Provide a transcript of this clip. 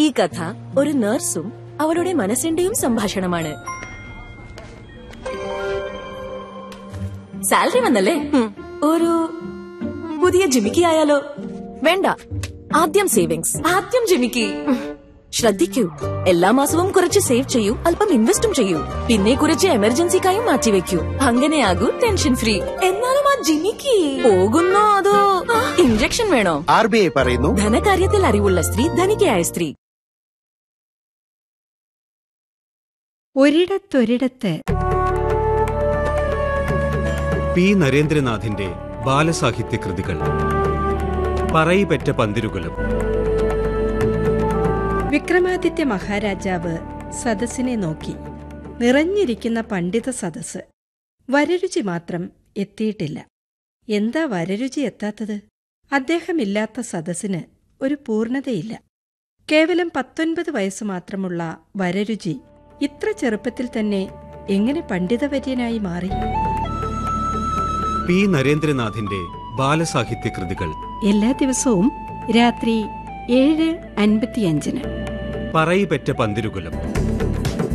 ഈ കഥ ഒരു നഴ്സും അവളുടെ മനസ്സിന്റെയും സംഭാഷണമാണ് സാലറി വന്നല്ലേ ഒരു പുതിയ ജിമിക്കി ആയാലോ വേണ്ട ആദ്യം സേവിങ്സ് ആദ്യം ജിമിക്കി ശ്രദ്ധിക്കൂ എല്ലാ മാസവും കുറച്ച് സേവ് ചെയ്യൂ അല്പം ഇൻവെസ്റ്റും ചെയ്യൂ പിന്നെ കുറച്ച് എമർജൻസിക്കായും മാറ്റിവെക്കൂ അങ്ങനെയാകൂ ടെൻഷൻ ഫ്രീ എന്നാലും ആ ജിമിക്കി പോകുന്നോ അതോ ഇഞ്ചക്ഷൻ വേണോ ആർ ബി ഐ പറയുന്നു ധനകാര്യത്തിൽ അറിവുള്ള സ്ത്രീ ധനികയായ സ്ത്രീ ഒരിടത്തൊരിടത്ത് പി നരേന്ദ്രനാഥിന്റെ ബാലസാഹിത്യ കൃതികൾ പറയിപെറ്റ പന്തിരുകുലം വിക്രമാദിത്യ മഹാരാജാവ് സദസ്സിനെ നോക്കി നിറഞ്ഞിരിക്കുന്ന പണ്ഡിത സദസ്സ് വരരുചി മാത്രം എത്തിയിട്ടില്ല എന്താ വരരുചി എത്താത്തത് അദ്ദേഹമില്ലാത്ത സദസ്സിന് ഒരു പൂർണ്ണതയില്ല കേവലം പത്തൊൻപത് വയസ്സ് മാത്രമുള്ള വരരുചി ഇത്ര ചെറുപ്പത്തിൽ തന്നെ എങ്ങനെ പണ്ഡിതവര്യനായി മാറി പി നരേന്ദ്രനാഥിന്റെ ബാലസാഹിത്യ കൃതികൾ എല്ലാ ദിവസവും രാത്രി ഏഴ് അൻപത്തിയഞ്ചിന് പറയിപെറ്റ പന്തിരുകുലം